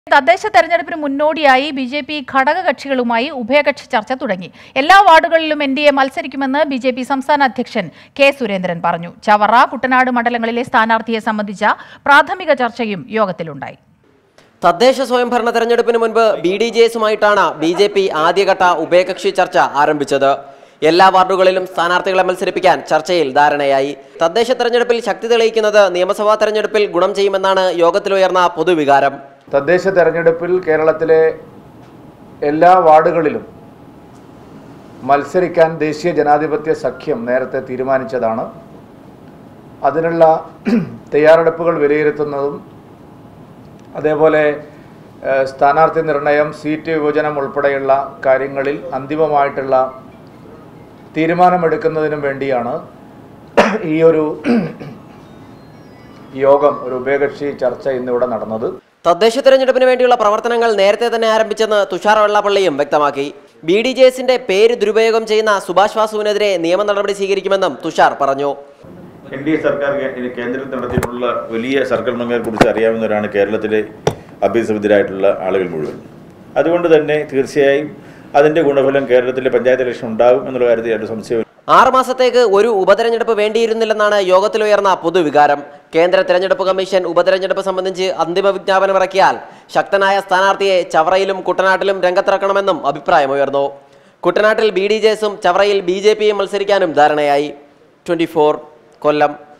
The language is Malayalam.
തദ്ദേശ തെരഞ്ഞെടുപ്പിന് മുന്നോടിയായി ബി ജെ പി ഘടകകക്ഷികളുമായി ഉഭയകക്ഷി ചർച്ച തുടങ്ങി എല്ലാ വാർഡുകളിലും എൻ ഡി എ മത്സരിക്കുമെന്ന് ബി ജെ പി സംസ്ഥാന അധ്യക്ഷൻ കെ സുരേന്ദ്രൻ പറഞ്ഞു ചവറ കുട്ടനാട് മണ്ഡലങ്ങളിലെ സ്ഥാനാർത്ഥിയെ സംബന്ധിച്ച പ്രാഥമിക ചർച്ചയും യോഗത്തിലുണ്ടായി തദ്ദേശ സ്വയംഭരണ തെരഞ്ഞെടുപ്പിന് മുൻപ് ബി ഡി ജെ എസുമായിട്ടാണ് ബി ജെ പി ആദ്യഘട്ട ഉഭയകക്ഷി ചർച്ച ആരംഭിച്ചത് എല്ലാ വാർഡുകളിലും സ്ഥാനാർത്ഥികളെ മത്സരിപ്പിക്കാൻ ചർച്ചയിൽ ധാരണയായി തദ്ദേശ തെരഞ്ഞെടുപ്പിൽ ശക്തി തെളിയിക്കുന്നത് നിയമസഭാ തെരഞ്ഞെടുപ്പിൽ ഗുണം ചെയ്യുമെന്നാണ് യോഗത്തിലുയർന്ന പൊതുവികാരം തദ്ദേശ തെരഞ്ഞെടുപ്പിൽ കേരളത്തിലെ എല്ലാ വാർഡുകളിലും മത്സരിക്കാൻ ദേശീയ ജനാധിപത്യ സഖ്യം നേരത്തെ തീരുമാനിച്ചതാണ് അതിനുള്ള തയ്യാറെടുപ്പുകൾ വിലയിരുത്തുന്നതും അതേപോലെ ഏഹ്, സ്ഥാനാർത്ഥി നിർണയം സീറ്റ് വിഭജനം ഉൾപ്പെടെയുള്ള കാര്യങ്ങളിൽ അന്തിമമായിട്ടുള്ള തീരുമാനമെടുക്കുന്നതിനും വേണ്ടിയാണ് ഈ ഒരു യോഗം ഒരു ഉഭയകക്ഷി ചർച്ച ഇന്നിവിടെ നടന്നത് തദ്ദേശ തെരഞ്ഞെടുപ്പിന് വേണ്ടിയുള്ള പ്രവർത്തനങ്ങൾ നേരത്തെ തന്നെ ആരംഭിച്ചെന്ന് തുഷാർ വെള്ളാപ്പള്ളിയും വ്യക്തമാക്കി ബി ഡി ജെ എസിന്റെ പേര് ദുരുപയോഗം ചെയ്യുന്ന സുഭാഷ് വാസുവിനെതിരെ നിയമ നടപടി സ്വീകരിക്കുമെന്നും തുഷാർ പറഞ്ഞു എൻ ഡി എ സർക്കാർ കേ- കേന്ദ്രത്തിൽ നടത്തിയിട്ടുള്ള വലിയ സർക്കൽമങ്ങളെ കുറിച്ച് അറിയാവുന്നവരാണ് കേരളത്തിലെ അഭ്യസവിധരായിട്ടുള്ള ആളുകൾ മുഴുവൻ അതുകൊണ്ട് തന്നെ തീർച്ചയായും അതിന്റെ ഗുണഫലം കേരളത്തിലെ പഞ്ചായത്ത് ഇലക്ഷൻ ഉണ്ടാകും എന്നുള്ള കാര്യത്തിൽ യാതൊരു സംശയവും ആറ് മാസത്തേക്ക് ഒരു ഉപതെരഞ്ഞെടുപ്പ് വേണ്ടിയിരുന്നില്ലെന്നാണ് യോഗത്തിലുയർന്ന പൊതുവികാരം കേന്ദ്ര തെരഞ്ഞെടുപ്പ് കമ്മീഷൻ ഉപതെരഞ്ഞെടുപ്പ് സംബന്ധിച്ച് അന്തിമ വിജ്ഞാപനം ഇറക്കിയാൽ ശക്തനായ സ്ഥാനാർത്ഥിയെ ചവറയിലും കുട്ടനാട്ടിലും രംഗത്തിറക്കണമെന്നും അഭിപ്രായമുയർന്നു കുട്ടനാട്ടിൽ ബി ഡി ജെ എസും ചവറയിൽ ബി ജെ പിയും മത്സരിക്കാനും ധാരണയായി ട്വന്റി കൊല്ലം